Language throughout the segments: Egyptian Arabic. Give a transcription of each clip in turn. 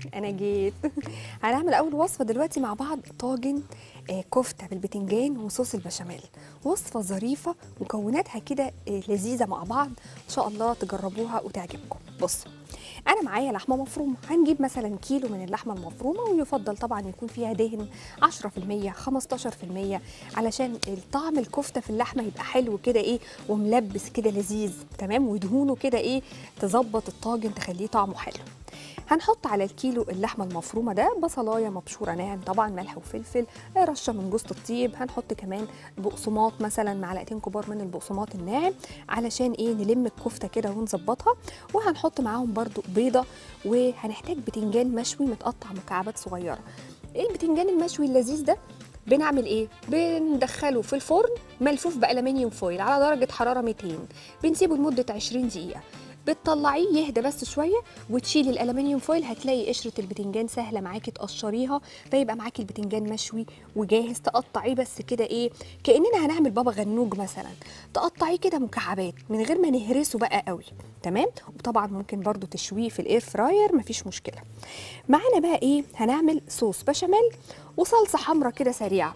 انا جيت هنعمل اول وصفه دلوقتي مع بعض طاجن آه، كفته بالبتنجان وصوص البشاميل وصفه ظريفه مكوناتها كده آه، لذيذه مع بعض ان شاء الله تجربوها وتعجبكم بصوا انا معايا لحمه مفرومه هنجيب مثلا كيلو من اللحمه المفرومه ويفضل طبعا يكون فيها دهن 10% 15% علشان طعم الكفته في اللحمه يبقى حلو كده ايه وملبس كده لذيذ تمام ودهونه كده ايه تظبط الطاجن تخليه طعمه حلو هنحط على الكيلو اللحمه المفرومه ده بصلايه مبشوره ناعم طبعا ملح وفلفل رشه من جوز الطيب هنحط كمان بقسماط مثلا معلقتين كبار من البقسماط الناعم علشان ايه نلم الكفته كده ونظبطها وهنحط معاهم برده بيضه وهنحتاج بتنجان مشوي متقطع مكعبات صغيره البتنجان المشوي اللذيذ ده بنعمل ايه بندخله في الفرن ملفوف بالومنيوم فويل على درجه حراره 200 بنسيبه لمده 20 دقيقه بتطلعيه يهدى بس شويه وتشيلي الالومنيوم فويل هتلاقي قشره البتنجان سهله معاكي تقشريها فيبقى معاكي البتنجان مشوي وجاهز تقطعيه بس كده ايه كاننا هنعمل بابا غنوج مثلا تقطعيه كده مكعبات من غير ما نهرسه بقى قوي تمام وطبعا ممكن برضو تشويه في الاير فراير مفيش مشكله معانا بقى ايه هنعمل صوص بشاميل وصلصه حمراء كده سريعه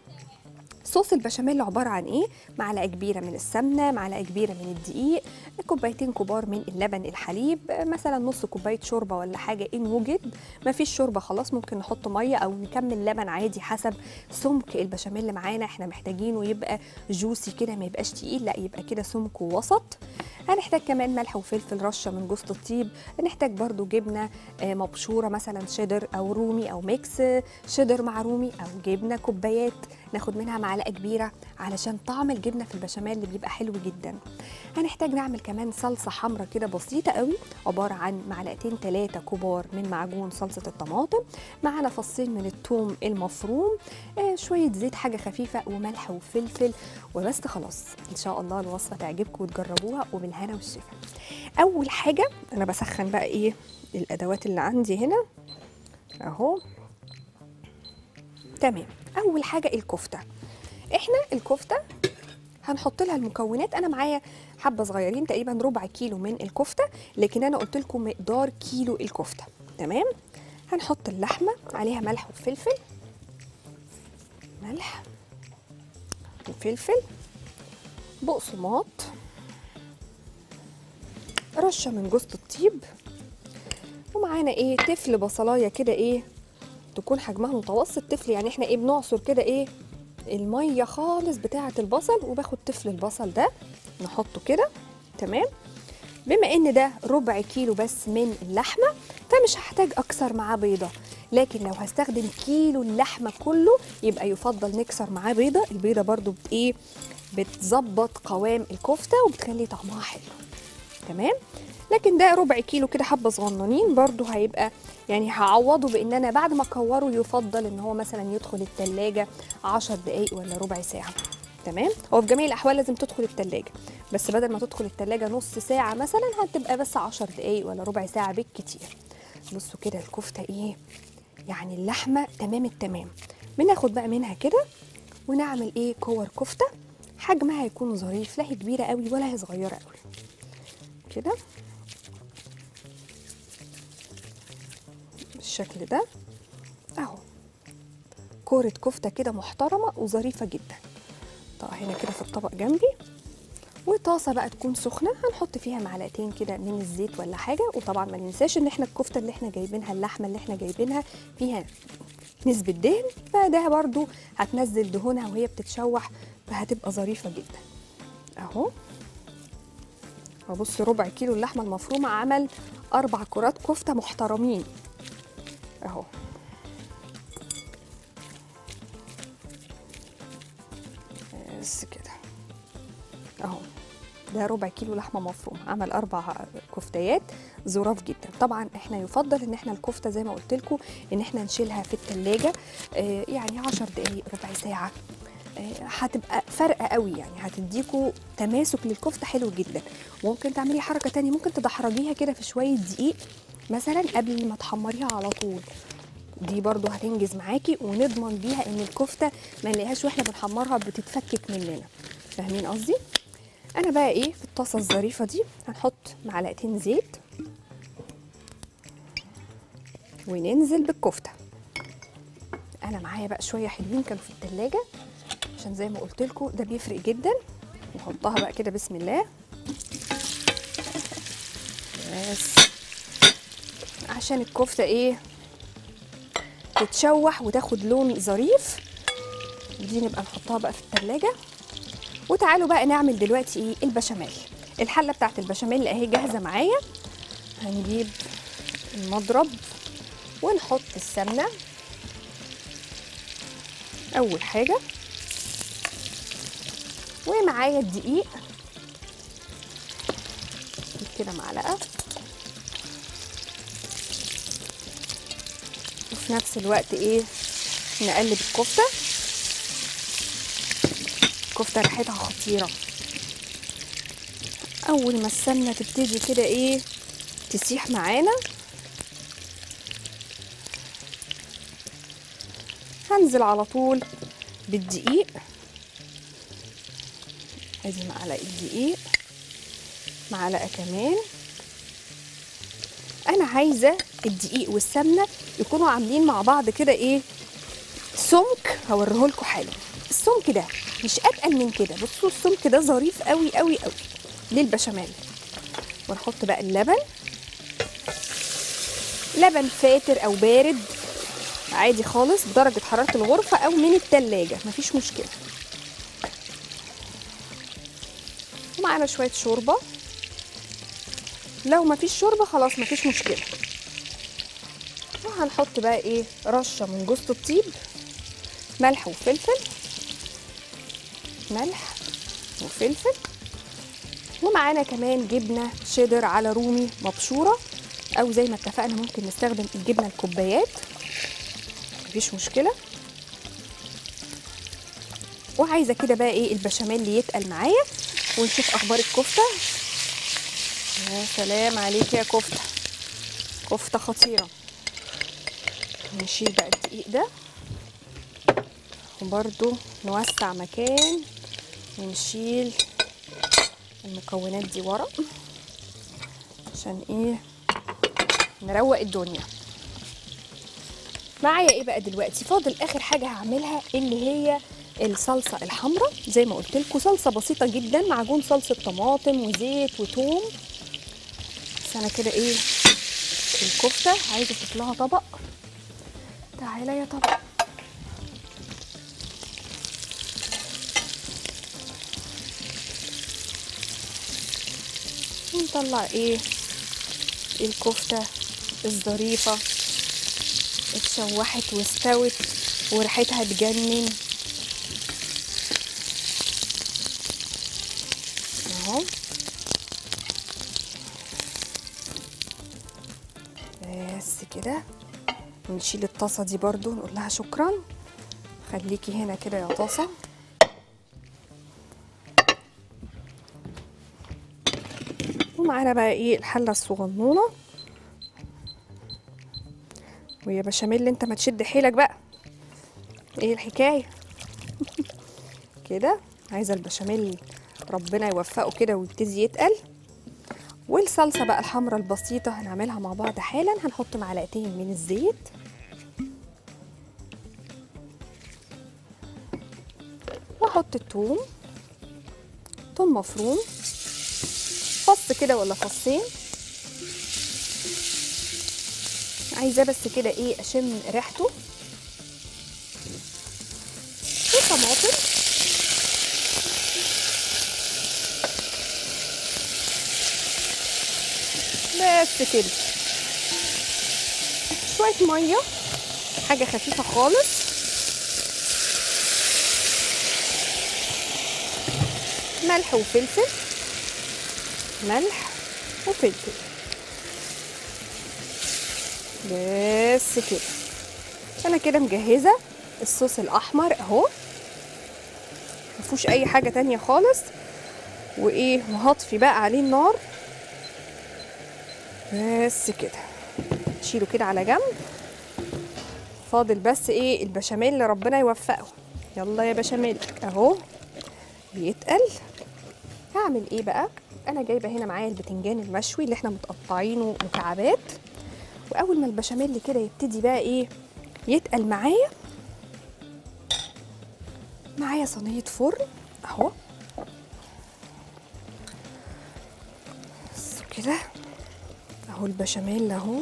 صوص البشاميل عبارة عن إيه؟ معلقة كبيرة من السمنة، معلقة كبيرة من الدقيق، كوبايتين كبار من اللبن الحليب، مثلا نص كوباية شوربة ولا حاجة إن وجد، مفيش شوربة خلاص ممكن نحط مية أو نكمل لبن عادي حسب سمك البشاميل اللي معانا، إحنا محتاجينه يبقى جوسي كده ما يبقاش تقيل، لا يبقى كده سمكه وسط. هنحتاج كمان ملح وفلفل رشة من جوز الطيب، نحتاج برضو جبنة آه، مبشورة مثلا شيدر أو رومي أو ميكس آه، شيدر مع رومي أو جبنة كوبايات ناخد منها معلقه كبيره علشان طعم الجبنه في البشاميل اللي بيبقى حلو جدا هنحتاج نعمل كمان صلصه حمراء كده بسيطه قوي عباره عن معلقتين ثلاثه كبار من معجون صلصه الطماطم معانا فصين من الثوم المفروم آه شويه زيت حاجه خفيفه وملح وفلفل وبس خلاص ان شاء الله الوصفه تعجبكم وتجربوها وبالهنا والشفا اول حاجه انا بسخن بقى ايه الادوات اللي عندي هنا اهو تمام اول حاجه الكفته احنا الكفته هنحط لها المكونات انا معايا حبه صغيرين تقريبا ربع كيلو من الكفته لكن انا قلت لكم مقدار كيلو الكفته تمام هنحط اللحمه عليها ملح وفلفل ملح وفلفل بقسماط رشه من جوز الطيب ومعانا ايه تفل بصلايه كده ايه تكون حجمها متوسط تفل يعني احنا ايه بنعصر كده ايه الميه خالص بتاعه البصل وباخد تفل البصل ده نحطه كده تمام بما ان ده ربع كيلو بس من اللحمه فمش هحتاج اكسر معاه بيضه لكن لو هستخدم كيلو اللحمه كله يبقى يفضل نكسر معاه بيضه البيضه برضو بت ايه بتظبط قوام الكفته وبتخلي طعمها حلو تمام لكن ده ربع كيلو كده حبه صغننين برضو هيبقى يعني هعوضه بان انا بعد ما اكوره يفضل ان هو مثلا يدخل التلاجة 10 دقايق ولا ربع ساعه تمام هو في جميع الاحوال لازم تدخل التلاجة بس بدل ما تدخل التلاجة نص ساعه مثلا هتبقى بس 10 دقايق ولا ربع ساعه بالكتير بصوا كده الكفته ايه يعني اللحمه تمام التمام بناخد بقى منها كده ونعمل ايه كور كفته حجمها هيكون ظريف لا هي كبيره قوي ولا هي صغيره قوي كده بالشكل ده اهو كورة كفتة كده محترمة وظريفة جدا طب هنا كده في الطبق جنبي وطاسة بقى تكون سخنة هنحط فيها معلقتين كده من الزيت ولا حاجة وطبعا ما ننساش ان احنا الكفتة اللي احنا جايبينها اللحمة اللي احنا جايبينها فيها نسبة دهن فده برضو هتنزل دهونها وهي بتتشوح فهتبقى ظريفة جدا اهو وبص ربع كيلو اللحمة المفرومة عمل أربع كرات كفتة محترمين اهو بس كده اهو ده ربع كيلو لحمه مفرومه عمل اربع كفتيات ظراف جدا طبعا احنا يفضل ان احنا الكفته زي ما قلت لكم ان احنا نشيلها في التلاجة آه يعني 10 دقائق ربع ساعه آه، هتبقى فارقه قوي يعني هتديكوا تماسك للكفته حلو جدا ممكن تعملي حركه تانية ممكن تدحرجيها كده في شويه دقيق مثلا قبل ما تحمريها على طول دي برضو هتنجز معاكي ونضمن بيها ان الكفته ما نلاقيهاش واحنا بنحمرها بتتفكك مننا فاهمين قصدي انا بقى ايه في الطاسه الظريفه دي هنحط معلقتين زيت وننزل بالكفته انا معايا بقى شويه حلوين كانوا في التلاجة عشان زي ما قلت لكم ده بيفرق جدا نحطها بقى كده بسم الله بس عشان الكفته ايه تتشوح وتاخد لون ظريف دي نبقى نحطها بقى في التلاجة وتعالوا بقى نعمل دلوقتي ايه البشاميل الحله بتاعت البشاميل اهي جاهزه معايا هنجيب المضرب ونحط السمنه اول حاجه ومعايا الدقيق نجيب كده معلقه وفي نفس الوقت ايه نقلب الكفته الكفته ريحتها خطيره اول ما السمنه تبتدي كده ايه تسيح معانا هنزل على طول بالدقيق ادي معلقه دقيق معلقه كمان انا عايزه الدقيق والسمنه يكونوا عاملين مع بعض كده ايه سمك هوريهولكوا حالا السمك ده مش اتقل من كده بصوا السمك ده ظريف قوي قوي قوي للبشاميل ونحط بقى اللبن لبن فاتر او بارد عادي خالص بدرجة حرارة الغرفة او من التلاجة مفيش مشكلة ومعانا شوية شوربة لو مفيش شوربة خلاص مفيش مشكلة وهنحط بقى ايه رشة من جوز الطيب ملح وفلفل ملح وفلفل ومعانا كمان جبنه شيدر على رومي مبشوره او زي ما اتفقنا ممكن نستخدم الجبنه الكوبايات مفيش مشكله وعايزه كده بقى ايه البشاميل يتقل معايا ونشوف اخبار الكفته يا سلام عليك يا كفته كفته خطيره نشيل بقى الدقيق ده وبرده نوسع مكان ونشيل المكونات دي ورا عشان ايه نروق الدنيا معايا ايه بقى دلوقتي فاضل اخر حاجه هعملها اللي هي الصلصه الحمراء زي ما قلت لكم صلصه بسيطه جدا معجون صلصه طماطم وزيت وثوم بس انا كده ايه الكفته عايزه اشوف لها طبق تعالى يا طبق ونطلع ايه الكفته الظريفه اتشوحت واستوت وريحتها تجنن اهو بس كده ونشيل الطاسه دي برضو نقول لها شكرا خليكي هنا كده يا طاسه ومعانا بقى ايه الحله الصغنونه ويا بشاميل انت ما تشد حيلك بقى ايه الحكايه كده عايزه البشاميل ربنا يوفقه كده ويبتدي يتقل والصلصه بقى الحمراء البسيطه هنعملها مع بعض حالا هنحط معلقتين من الزيت واحط الثوم ثوم مفروم فص كده ولا فصين عايزاه بس كده ايه اشم ريحته وطماطم بس كده شويه ميه حاجه خفيفه خالص ملح وفلفل ملح وفلفل بس كده انا كده مجهزه الصوص الاحمر اهو مفيهوش اي حاجه تانية خالص وايه وهطفي بقى عليه النار بس كده نشيله كده على جنب فاضل بس ايه البشاميل اللي ربنا يوفقه يلا يا بشاميل اهو بيتقل هعمل ايه بقى انا جايبه هنا معايا البتنجان المشوي اللي احنا متقطعينه مكعبات واول ما البشاميل كده يبتدي بقى ايه يتقل معايا معايا صينيه فرن اهو بس كده اهو البشاميل اهو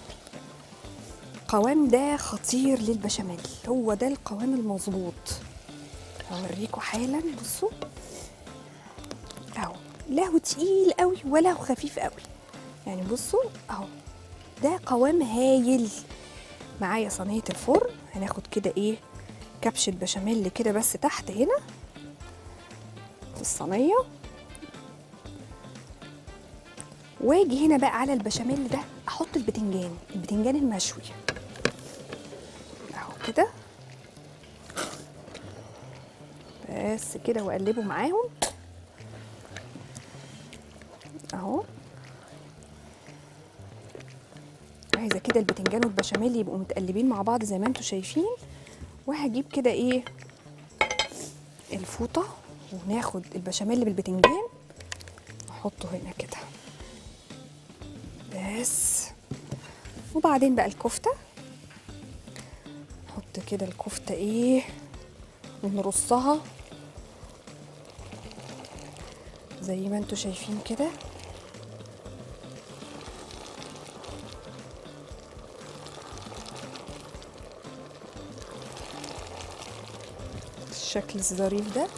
القوام ده خطير للبشاميل هو ده القوام المظبوط هوريكم حالا بصوا اهو لا هو تقيل قوي ولا هو خفيف قوي يعني بصوا اهو ده قوام هايل معايا صينيه الفرن هناخد كده ايه كبشه بشاميل كده بس تحت هنا في الصينيه واجي هنا بقى على البشاميل ده احط البتنجان البتنجان المشوي اهو كده بس كده واقلبه معاهم اهو عايزه كده البتنجان والبشاميل يبقوا متقلبين مع بعض زي ما انتم شايفين وهجيب كده ايه الفوطه وناخد البشاميل بالبتنجان نحطه هنا كده بس وبعدين بقى الكفته نحط كده الكفته ايه ونرصها زي ما انتم شايفين كده الشكل الظريف ده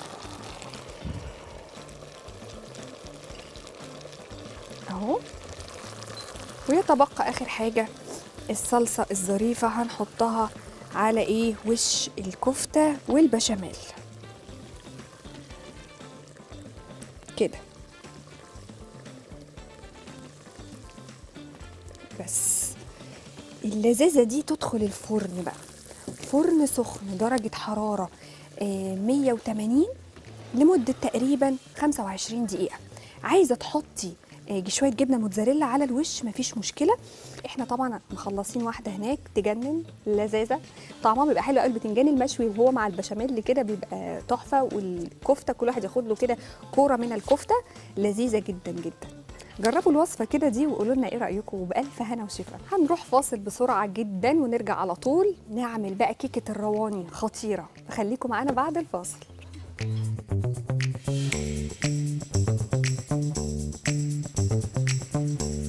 اهو ويتبقى اخر حاجه الصلصه الظريفه هنحطها على ايه وش الكفته والبشاميل كده بس اللذاذه دي تدخل الفرن بقى فرن سخن درجه حراره آه، 180 لمده تقريبا 25 دقيقه عايزه تحطي آه، شويه جبنه موتزاريلا على الوش مفيش مشكله احنا طبعا مخلصين واحده هناك تجنن لذاذه طعمها بيبقى حلو قوي البتنجان المشوي وهو مع البشاميل كده بيبقى تحفه والكفته كل واحد ياخد له كده كوره من الكفته لذيذه جدا جدا جربوا الوصفه كده دي وقولوا لنا ايه رايكم وبالف هنا وشفا هنروح فاصل بسرعه جدا ونرجع على طول نعمل بقى كيكه الرواني خطيره فخليكم معانا بعد الفاصل